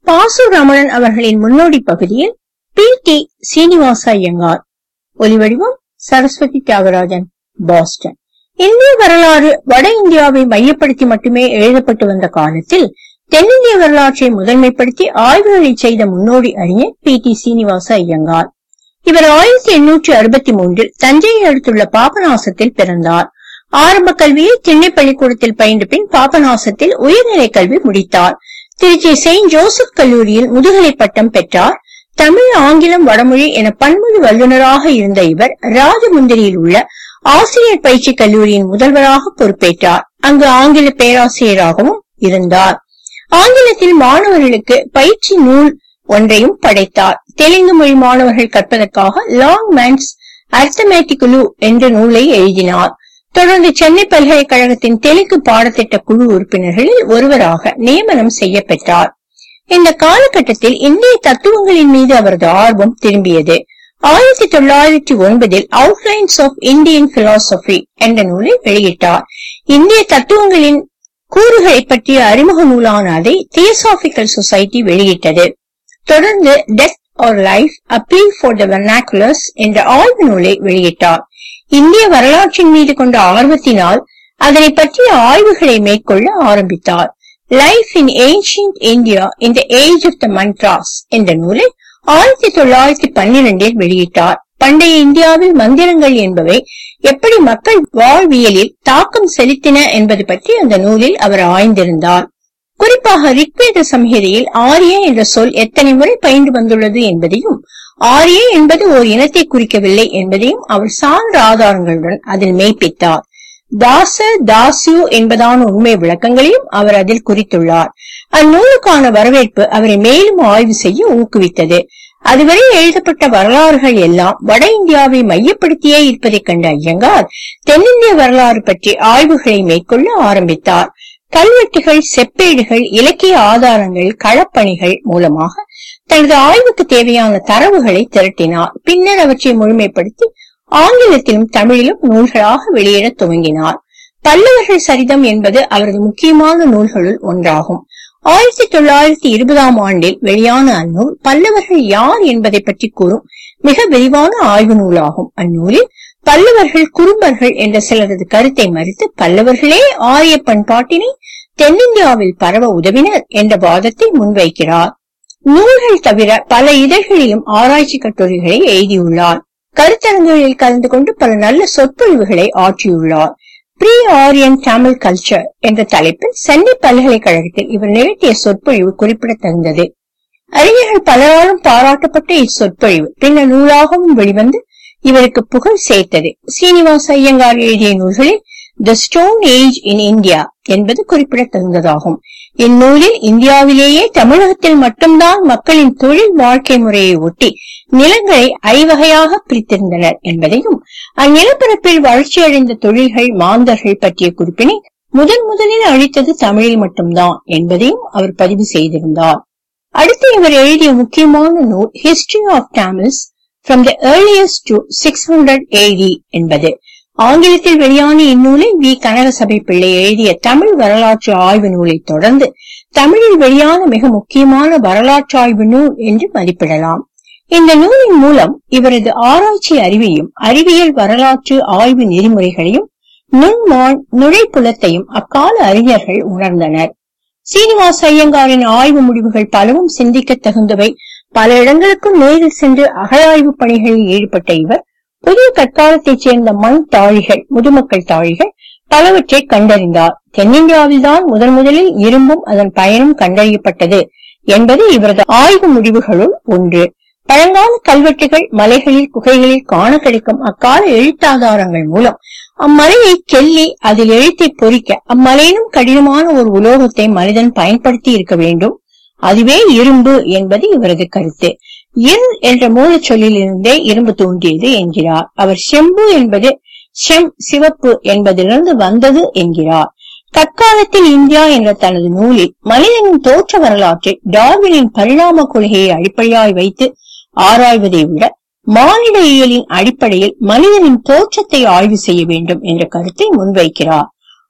பாசு ரமணன் அவர்களின் முன்னோடி பகுதியில் பி டி சீனிவாச ஐயங்கார் ஒலிவடிவம் சரஸ்வதி தியாகராஜன் பாஸ்டன் இந்திய வரலாறு வட இந்தியாவை மையப்படுத்தி மட்டுமே எழுதப்பட்டு வந்த காலத்தில் தென்னிந்திய வரலாற்றை முதன்மைப்படுத்தி ஆய்வுகளை செய்த முன்னோடி அறிஞர் பி டி சீனிவாச ஐயங்கார் இவர் ஆயிரத்தி எண்ணூற்றி அறுபத்தி மூன்றில் தஞ்சையை அடுத்துள்ள பாபநாசத்தில் பிறந்தார் ஆரம்ப கல்வியை திண்ணை பள்ளிக்கூடத்தில் பயின்ற பின் பாபநாசத்தில் உயர்நிலை கல்வி முடித்தார் திருச்சி செயின்ட் ஜோசப் கல்லூரியில் முதுகலை பட்டம் பெற்றார் தமிழ் ஆங்கிலம் வடமொழி என பன்மொழி வல்லுநராக இருந்த இவர் ராஜமுந்திரியில் உள்ள ஆசிரியர் பயிற்சி கல்லூரியின் முதல்வராக பொறுப்பேற்றார் அங்கு ஆங்கில பேராசிரியராகவும் இருந்தார் ஆங்கிலத்தில் மாணவர்களுக்கு பயிற்சி நூல் ஒன்றையும் படைத்தார் தெலுங்கு மொழி மாணவர்கள் கற்பதற்காக லாங் மேன்ஸ் அர்த்தமேட்டிகுலு என்ற நூலை எழுதினார் தொடர்ந்து சென்னை பல்கலைக்கழகத்தின் தெலுங்கு பாடத்திட்ட குழு உறுப்பினர்களில் ஒருவராக நியமனம் செய்யப்பெற்றார் இந்த காலகட்டத்தில் இந்திய தத்துவங்களின் மீது அவரது ஆர்வம் திரும்பியது ஆயிரத்தி தொள்ளாயிரத்தி ஒன்பதில் அவுட்லைன்ஸ் ஆஃப் இந்தியன் பிலாசபி என்ற நூலை வெளியிட்டார் இந்திய தத்துவங்களின் கூறுகளை பற்றிய அறிமுக நூலான அதை தியோசாபிக்கல் சொசைட்டி வெளியிட்டது தொடர்ந்து death or life appeal for the vernaculars என்ற ஆய்வு நூலை வெளியிட்டார் இந்திய வரலாற்றின் மீது கொண்ட ஆர்வத்தினால் அதனை பற்றிய ஆய்வுகளை மேற்கொள்ள ஆரம்பித்தார் life in ancient India in the age of the mantras என்ற நூலை ஆயிரத்தி தொள்ளாயிரத்தி பன்னிரண்டில் வெளியிட்டார் பண்டைய இந்தியாவில் மந்திரங்கள் என்பவை எப்படி மக்கள் வாழ்வியலில் தாக்கம் செலுத்தின என்பது பற்றி அந்த நூலில் அவர் ஆய்ந்திருந்தார் குறிப்பாக ரிக்வேத சம்ஹிதையில் ஆரிய என்ற சொல் எத்தனை முறை பயின்று வந்துள்ளது என்பதையும் ஆரிய என்பது ஓர் இனத்தை குறிக்கவில்லை என்பதையும் அவர் சான்ற ஆதாரங்களுடன் அதில் மெய்ப்பித்தார் தாச தாசியு என்பதான உண்மை விளக்கங்களையும் அவர் அதில் குறித்துள்ளார் அந்நூலுக்கான வரவேற்பு அவரை மேலும் ஆய்வு செய்ய ஊக்குவித்தது அதுவரை எழுதப்பட்ட வரலாறுகள் எல்லாம் வட இந்தியாவை மையப்படுத்தியே இருப்பதைக் கண்ட ஐயங்கார் தென்னிந்திய வரலாறு பற்றி ஆய்வுகளை மேற்கொள்ள ஆரம்பித்தார் கல்வெட்டுகள் செப்பேடுகள் இலக்கிய ஆதாரங்கள் களப்பணிகள் மூலமாக தனது ஆய்வுக்கு தேவையான தரவுகளை திரட்டினார் பின்னர் அவற்றை முழுமைப்படுத்தி ஆங்கிலத்திலும் தமிழிலும் நூல்களாக வெளியிட துவங்கினார் பல்லவர்கள் சரிதம் என்பது அவரது முக்கியமான நூல்களுள் ஒன்றாகும் ஆயிரத்தி தொள்ளாயிரத்தி இருபதாம் ஆண்டில் வெளியான அந்நூல் பல்லவர்கள் யார் என்பதை பற்றி கூறும் மிக விரிவான ஆய்வு நூலாகும் அந்நூலில் பல்லவர்கள் குறும்பர்கள் என்ற சிலரது கருத்தை மறுத்து பல்லவர்களே ஆரிய பண்பாட்டினை தென்னிந்தியாவில் பரவ உதவினர் என்ற வாதத்தை முன்வைக்கிறார் நூல்கள் தவிர பல இதழ்களிலும் ஆராய்ச்சி கட்டுரைகளை எழுதியுள்ளார் கருத்தரங்குகளில் கலந்து கொண்டு பல நல்ல சொற்பொழிவுகளை ஆற்றியுள்ளார் ப்ரீ ஆரியன் தமிழ் கல்ச்சர் என்ற தலைப்பில் சென்னை பல்கலைக்கழகத்தில் இவர் நிகழ்த்திய சொற்பொழிவு குறிப்பிடத்தகுந்தது அறிஞர்கள் பலராலும் பாராட்டப்பட்ட இச்சொற்பொழிவு பின்னர் நூலாகவும் வெளிவந்து இவருக்கு புகழ் சேர்த்தது சீனிவாச ஐயங்கார் எழுதிய நூல்களில் the stone age in India என்பது குறிப்பிடத்தகுந்ததாகும் இந்நூலில் இந்தியாவிலேயே தமிழகத்தில் மட்டும்தான் மக்களின் தொழில் வாழ்க்கை முறையை ஒட்டி நிலங்களை ஐவகையாக பிரித்திருந்தனர் என்பதையும் அந்நிலப்பரப்பில் வளர்ச்சியடைந்த தொழில்கள் மாந்தர்கள் பற்றிய குறிப்பினை முதன் முதலில் அளித்தது தமிழில் மட்டும்தான் என்பதையும் அவர் பதிவு செய்திருந்தார் அடுத்து இவர் எழுதிய முக்கியமான நூல் history of Tamils from the earliest to six hundred AD என்பது ஆங்கிலத்தில் வெளியான இந்நூலை வி கனகசபை பிள்ளை எழுதிய தமிழ் வரலாற்று ஆய்வு நூலை தொடர்ந்து தமிழில் வெளியான மிக முக்கியமான வரலாற்று ஆய்வு நூல் என்று மதிப்பிடலாம் இந்த நூலின் மூலம் இவரது ஆராய்ச்சி அறிவையும் அறிவியல் வரலாற்று ஆய்வு நெறிமுறைகளையும் நுண்மான் நுழைப்புலத்தையும் அக்கால அறிஞர்கள் உணர்ந்தனர் சீனிவாச ஐயங்காரின் ஆய்வு முடிவுகள் பலவும் சிந்திக்க தகுந்தவை பல இடங்களுக்கும் நேரில் சென்று அகழாய்வு பணிகளில் ஈடுபட்ட இவர் புதிய கற்காலத்தைச் சேர்ந்த மண் தாழிகள் முதுமக்கள் தாழிகள் பலவற்றை கண்டறிந்தார் தென்னிந்தியாவில்தான் முதன் முதலில் இரும்பும் அதன் பயனும் கண்டறியப்பட்டது என்பது இவரது ஆய்வு முடிவுகளுள் ஒன்று பழங்கால கல்வெட்டுகள் மலைகளில் குகைகளில் காண கிடைக்கும் அக்கால எழுத்தாதாரங்கள் மூலம் அம்மலையை கெல்லி அதில் எழுத்தை பொறிக்க அம்மலையினும் கடினமான ஒரு உலோகத்தை மனிதன் பயன்படுத்தி இருக்க வேண்டும் அதுவே இரும்பு என்பது இவரது கருத்து இருள் என்ற மூலச் சொல்லிலிருந்தே இரும்பு தோன்றியது என்கிறார் அவர் செம்பு என்பது செம் சிவப்பு என்பதிலிருந்து வந்தது என்கிறார் தற்காலத்தில் இந்தியா என்ற தனது நூலில் மனிதனின் தோற்ற வரலாற்றை டார்வினின் பரிணாம கொள்கையை அடிப்படையாய் வைத்து ஆராய்வதை விட மானிட இயலின் அடிப்படையில் மனிதனின் தோற்றத்தை ஆய்வு செய்ய வேண்டும் என்ற கருத்தை முன்வைக்கிறார்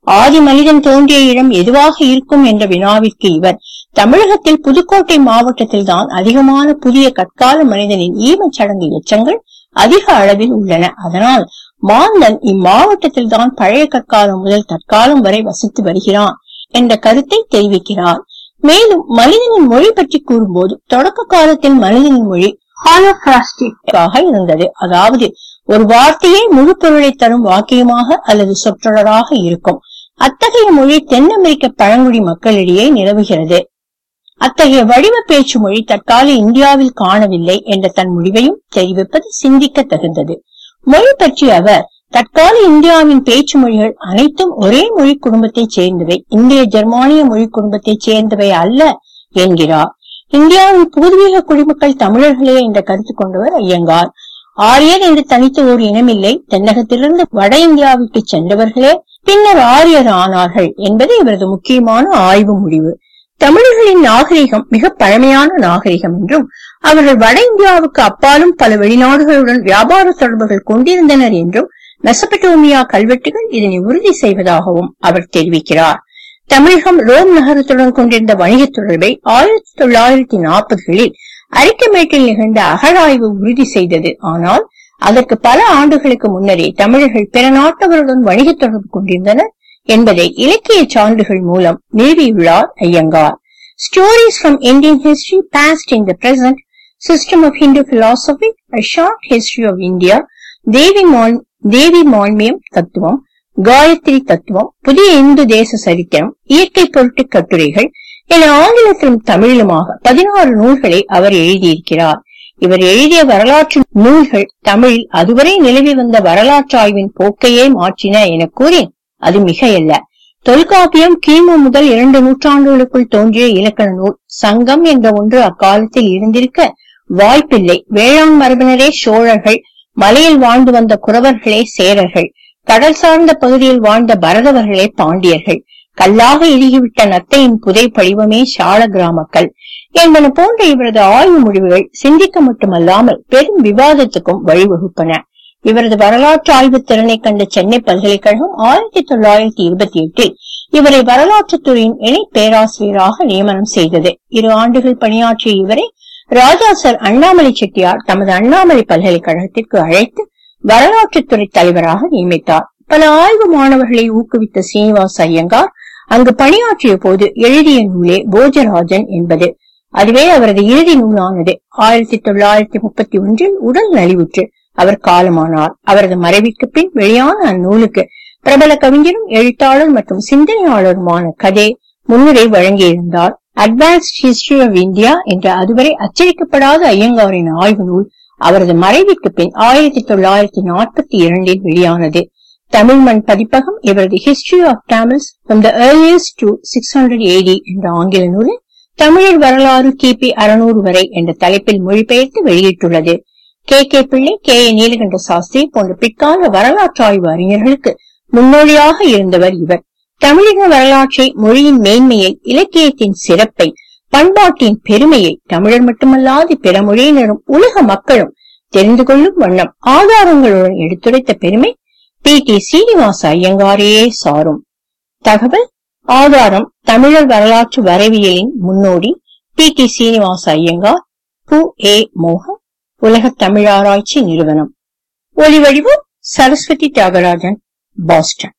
ஆதி மனிதன் தோன்றிய இடம் எதுவாக இருக்கும் என்ற வினாவிற்கு இவர் தமிழகத்தில் புதுக்கோட்டை மாவட்டத்தில் தான் அதிகமான புதிய கற்கால மனிதனின் ஈமச் சடங்கு எச்சங்கள் அதிக அளவில் உள்ளன அதனால் மாந்தன் இம்மாவட்டத்தில் தான் பழைய கற்காலம் முதல் தற்காலம் வரை வசித்து வருகிறான் என்ற கருத்தை தெரிவிக்கிறார் மேலும் மனிதனின் மொழி பற்றி கூறும்போது தொடக்க காலத்தில் மனிதனின் மொழி ஹாலோபிராஸ்டிக்காக இருந்தது அதாவது ஒரு வார்த்தையே முழு பொருளை தரும் வாக்கியமாக அல்லது சொற்றொடராக இருக்கும் அத்தகைய மொழி தென் அமெரிக்க பழங்குடி மக்களிடையே நிலவுகிறது அத்தகைய வடிவ பேச்சு மொழி தற்கால இந்தியாவில் காணவில்லை என்ற தன் முடிவையும் தெரிவிப்பது சிந்திக்க தகுந்தது மொழி பற்றி அவர் தற்கால இந்தியாவின் பேச்சு மொழிகள் அனைத்தும் ஒரே மொழி குடும்பத்தைச் சேர்ந்தவை இந்திய ஜெர்மானிய மொழி குடும்பத்தைச் சேர்ந்தவை அல்ல என்கிறார் இந்தியாவின் பூர்வீக குடிமக்கள் தமிழர்களே என்ற கருத்து கொண்டவர் ஐயங்கார் ஆரியர் என்று தனித்து ஒரு இனமில்லை தென்னகத்திலிருந்து வட இந்தியாவுக்கு சென்றவர்களே பின்னர் ஆரியர் ஆனார்கள் என்பது இவரது முக்கியமான ஆய்வு முடிவு தமிழர்களின் நாகரிகம் மிக பழமையான நாகரிகம் என்றும் அவர்கள் வட இந்தியாவுக்கு அப்பாலும் பல வெளிநாடுகளுடன் வியாபார தொடர்புகள் கொண்டிருந்தனர் என்றும் மெசபடோமியா கல்வெட்டுகள் இதனை உறுதி செய்வதாகவும் அவர் தெரிவிக்கிறார் தமிழகம் ரோம் நகரத்துடன் கொண்டிருந்த வணிகத் தொடர்பை ஆயிரத்தி தொள்ளாயிரத்தி நாற்பதுகளில் அரிக்கமேட்டில் நிகழ்ந்த அகழாய்வு உறுதி செய்தது ஆனால் அதற்கு பல ஆண்டுகளுக்கு முன்னரே தமிழர்கள் பிற நாட்டவருடன் வணிகத் தொடர்பு கொண்டிருந்தனர் என்பதை இலக்கிய சான்றுகள் மூலம் நிறுவியுள்ளார் Iyengar stories from Indian history past in the present system of Hindu philosophy a short history of India Devi மால் தேவி மான்மியம் தத்துவம் காயத்ரி தத்துவம் புதிய இந்து தேச சரித்திரம் இயற்கை பொருட்டு கட்டுரைகள் என ஆங்கிலத்திலும் தமிழிலுமாக பதினாறு நூல்களை அவர் எழுதியிருக்கிறார் இவர் எழுதிய வரலாற்று நூல்கள் தமிழில் அதுவரை நிலவி வந்த வரலாற்று ஆய்வின் போக்கையே மாற்றின என கூறி அது மிகையல்ல தொல்காப்பியம் கிமு முதல் இரண்டு நூற்றாண்டுகளுக்குள் தோன்றிய இலக்கண நூல் சங்கம் என்ற ஒன்று அக்காலத்தில் இருந்திருக்க வாய்ப்பில்லை வேளாண் மரபினரே சோழர்கள் மலையில் வாழ்ந்து வந்த குறவர்களே சேரர்கள் கடல் சார்ந்த பகுதியில் வாழ்ந்த பரதவர்களே பாண்டியர்கள் கல்லாக இறுகிவிட்ட நத்தையின் புதை படிவமே சால கிராமக்கள் என்பன போன்ற இவரது ஆய்வு முடிவுகள் சிந்திக்க மட்டுமல்லாமல் பெரும் விவாதத்துக்கும் வழிவகுப்பன இவரது வரலாற்று ஆய்வு திறனை கண்ட சென்னை பல்கலைக்கழகம் ஆயிரத்தி தொள்ளாயிரத்தி இருபத்தி எட்டில் இவரை வரலாற்றுத் துறையின் இணை பேராசிரியராக நியமனம் செய்தது இரு ஆண்டுகள் பணியாற்றிய இவரை ராஜா சர் அண்ணாமலை செட்டியார் தமது அண்ணாமலை பல்கலைக்கழகத்திற்கு அழைத்து வரலாற்றுத்துறை தலைவராக நியமித்தார் பல ஆய்வு மாணவர்களை ஊக்குவித்த சீனிவாச ஐயங்கார் அங்கு பணியாற்றிய போது எழுதிய நூலே போஜராஜன் என்பது அதுவே அவரது இறுதி நூலானது ஆயிரத்தி தொள்ளாயிரத்தி முப்பத்தி ஒன்றில் உடல் நலிவுற்று அவர் காலமானார் அவரது மறைவிற்கு பின் வெளியான அந்நூலுக்கு பிரபல கவிஞரும் எழுத்தாளர் மற்றும் சிந்தனையாளருமான கதே முன்னுரை வழங்கியிருந்தார் அட்வான்ஸ்ட் ஹிஸ்டரி ஆஃப் இந்தியா என்ற அதுவரை அச்சடிக்கப்படாத ஐயங்காரின் ஆய்வு நூல் அவரது மறைவிற்கு பின் ஆயிரத்தி தொள்ளாயிரத்தி நாற்பத்தி இரண்டில் வெளியானது தமிழ் மண் பதிப்பகம் இவரது history of Tamils from the earliest to six hundred AD என்ற ஆங்கில நூலை தமிழர் வரலாறு கிபி அறுநூறு வரை என்ற தலைப்பில் மொழிபெயர்த்து வெளியிட்டுள்ளது K K Pillai K A Nilakanta Sastri போன்ற பிற்கால வரலாற்று ஆய்வு அறிஞர்களுக்கு முன்னோடியாக இருந்தவர் இவர் தமிழக வரலாற்றை மொழியின் மேன்மையை இலக்கியத்தின் சிறப்பை பண்பாட்டின் பெருமையை தமிழர் மட்டுமல்லாது பிற மொழியினரும் உலக மக்களும் தெரிந்து கொள்ளும் வண்ணம் ஆதாரங்களுடன் எடுத்துரைத்த பெருமை பி டி சீனிவாச ஐயங்காரையே சாரும் தகவல் ஆதாரம் தமிழர் வரலாற்று வரைவியலின் முன்னோடி பி டி சீனிவாச ஐயங்கார் பு ஏ மோகன் உலக தமிழாராய்ச்சி நிறுவனம் ஒலிவடிவம் சரஸ்வதி தியாகராஜன் பாஸ்டன்